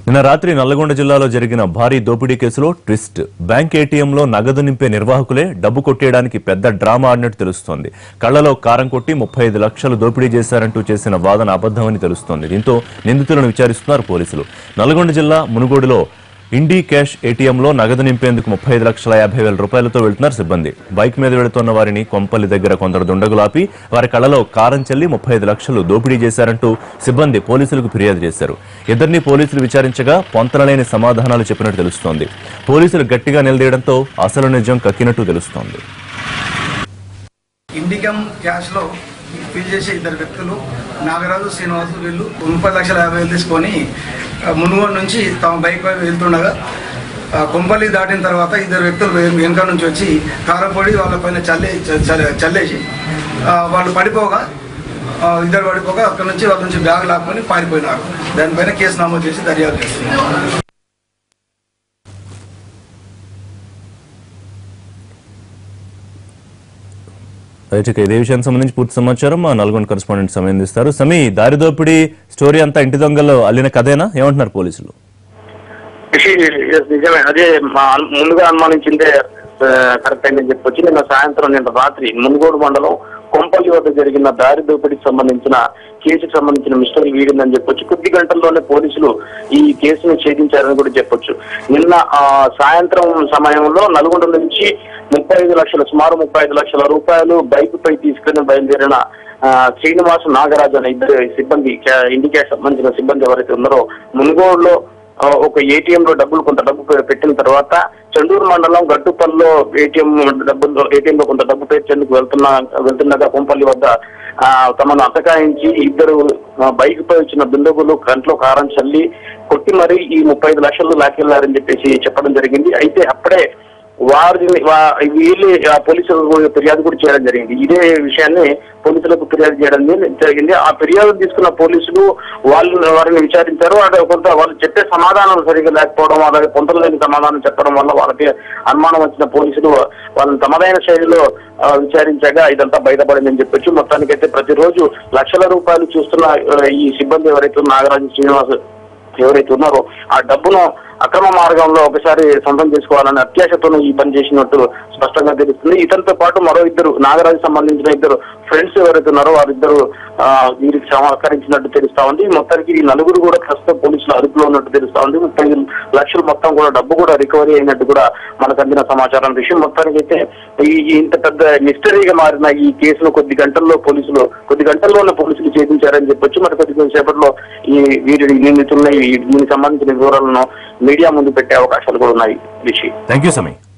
నిన్న రాత్రి నల్లగొండ జిల్లాలో జరిగిన భారీ దోపిడీ కేసులో ట్విస్ట్ బ్యాంక్ ఏటీఎంలో నగదు నింపే నిర్వాహకులే డబ్బు కొట్టేయడానికి పెద్ద డ్రామా ఆడినట్టు తెలుస్తోంది కళ్లలో కారం కొట్టి ముప్పై ఐదు లక్షలు దోపిడీ చేశారంటూ చేసిన వాదన అబద్దమని తెలుస్తోంది దీంతో నిందితులను విచారిస్తున్నారు పోలీసులు నల్గొండ జిల్లా మునుగోడులో ఇండీ క్యాష్ ఏటీఎంలో నగదు నింపేందుకు ముప్పై ఐదు లక్షల యాభై వేల రూపాయలతో వెళ్తున్నారు సిబ్బంది బైక్ మీద వెళుతున్న వారిని కొంపల్లి దగ్గర కొందరు దుండగులు ఆపి వారి కళ్ళలో కారం చెల్లి ముప్పై ఐదు లక్షలు దోపిడీ చేశారంటూ సిబ్బంది పోలీసులకు ఫిర్యాదు చేశారు ఇద్దరిని పోలీసులు విచారించగా పొంతనలేని సమాధానాలు చెప్పినట్టు తెలుస్తోంది పోలీసులు గట్టిగా నిలదీయడంతో అసలు నిజం కక్కినట్టు తెలుస్తోంది ఇండికమ్ క్యాష్ లో ఫిల్ చేసే ఇద్దరు వ్యక్తులు నాగరాజు శ్రీనివాసు వీళ్ళు ముప్పై లక్షల యాభై వేలు తీసుకొని ఆ, మునుగోడు నుంచి తమ బైక్ పై వెళ్తుండగా ఆ, కొంపల్లి దాటిన తర్వాత ఇద్దరు వ్యక్తులు వె- వెనక నుంచి వచ్చి కారపొడి వాళ్ళ పైన చల్లే చ- చల్ల- చల్లేసి ఆ, వాళ్ళు పడిపోగా ఆ, ఇద్దరు పడిపోగా అక్కడ నుంచి వాళ్ళ నుంచి బ్యాగ్ లాక్కొని పారిపోయినారు దానిపైన కేసు నమోదు చేసి దర్యాప్తు చేస్తున్నారు రైట్ ఇక ఇదే విషయానికి సంబంధించి పూర్తి సమాచారం మా నల్గొండ కరెస్పాండెంట్ సమయం ఇస్తారు సమీ దారి దోపిడీ స్టోరీ అంతా ఇంటి దొంగలు అల్లిన కథేనా ఏమంటున్నారు పోలీసులు రిషి, yes, నిజమే అదే మా అను- ముందుగా అనుమానించిందే ఆ, కరెక్ట్ అయిందని చెప్పొచ్చు నిన్న సాయంత్రం నిన్న రాత్రి మునుగోడు మండలం కొంపల్లి వద్ద జరిగిన దారి దోపిడీకి సంబంధించిన కేసుకు సంబంధించిన మిస్టరీ వీడిందని చెప్పొచ్చు కొద్ది గంటల్లోనే పోలీసులు ఈ కేసును ఛేదించారని కూడా చెప్పొచ్చు నిన్న ఆ, సాయంత్రం సమయంలో నల్గొండ నుంచి ముప్పై ఐదు లక్షల సుమారు ముప్పై ఐదు లక్షల రూపాయలు బైక్ పై తీసుకుని బయలుదేరిన ఆ, శ్రీనివాస్ నాగరాజు అనే ఇద్దరు సిబ్బంది క్యా- ఇండికేట్ సంబంధించిన సిబ్బంది ఎవరైతే ఉన్నారో మునుగోడులో ఆ, ఒక ఏటీఎం లో డబ్బులు కొంత డబ్బు పె- పెట్టిన తర్వాత చండూరు మండలం గట్టుపల్లిలో ఏటీఎం డబ్బులు ఏటీఎం లో కొంత డబ్బు పెట్టేందుకు వెళ్తున్న వెళ్తుండగా కొంపల్లి వద్ద ఆ, తమను అతకాయించి ఇద్దరు ఆ, బైక్ పై వచ్చిన దుండగులు కంట్లో కారం చల్లి కొట్టి మరి ఈ ముప్పై ఐదు లక్షలు లాకెళ్లారని చెప్పేసి చెప్పడం జరిగింది అయితే అప్పుడే వారిని వా- వీళ్ళు ఆ పోలీసులకు ఫిర్యాదు కూడా చేయడం జరిగింది ఇదే విషయాన్ని పోలీసులకు ఫిర్యాదు చేయడం జరిగింది ఆ ఫిర్యాదు తీసుకున్న పోలీసులు వాళ్ళు వారిని విచారించారు అక్కడ కొంత వాళ్ళు చెప్పే సమాధానం సరిగ్గా లేకపోవడం అలాగే పొంతలు లేని సమాధానం చెప్పడం వల్ల వాళ్ళకి అనుమానం వచ్చిన పోలీసులు వాళ్ళని తమదైన శైలిలో ఆ, విచారించగా ఇదంతా బయటపడిందని చెప్పొచ్చు మొత్తానికైతే ప్రతిరోజు లక్షల రూపాయలు చూస్తున్న ఆ, ఈ సిబ్బంది ఎవరైతే ఉన్నారో, నాగరాజు శ్రీనివాస్ ఎవరైతే ఉన్నారో ఆ డబ్బును అక్రమ మార్గంలో ఒకసారి సొంతం చేసుకోవాలని అత్యాశతోనే ఈ పని చేసినట్టు స్పష్టంగా తెలుస్తుంది ఇతనితో పాటు మరో ఇద్దరు నాగరాజు సంబంధించిన ఇద్దరు ఫ్రెండ్స్ ఎవరైతే ఉన్నారో వారిద్దరు ఆ, వీరికి సహకరించినట్టు తెలుస్తా ఉంది మొత్తానికి ఈ నలుగురు కూడా ప్రస్తుతం పోలీసులు అదుపులో ఉన్నట్టు తెలుస్తా ఉంది ముప్పై ఐదు లక్షలు మొత్తం కూడా డబ్బు కూడా రికవరీ అయినట్టు కూడా మనకు అందిన సమాచారం విషయం మొత్తానికి అయితే ఈ ఈ ఇంత పెద్ద మిస్టరీగా మారిన ఈ కేసును కొద్ది గంటల్లో పోలీసులు కొద్ది గంటల్లోనే పోలీసులు ఛేదించారని చెప్పొచ్చు మరి కొద్ది సేపట్లో ఈ వీరి నిందితున్న ఈ దీనికి సంబంధించిన వివరాలను మీడియా ముందు పెట్టే అవకాశాలు కూడా ఉన్నాయి రిషి థ్యాంక్ యూ సమీ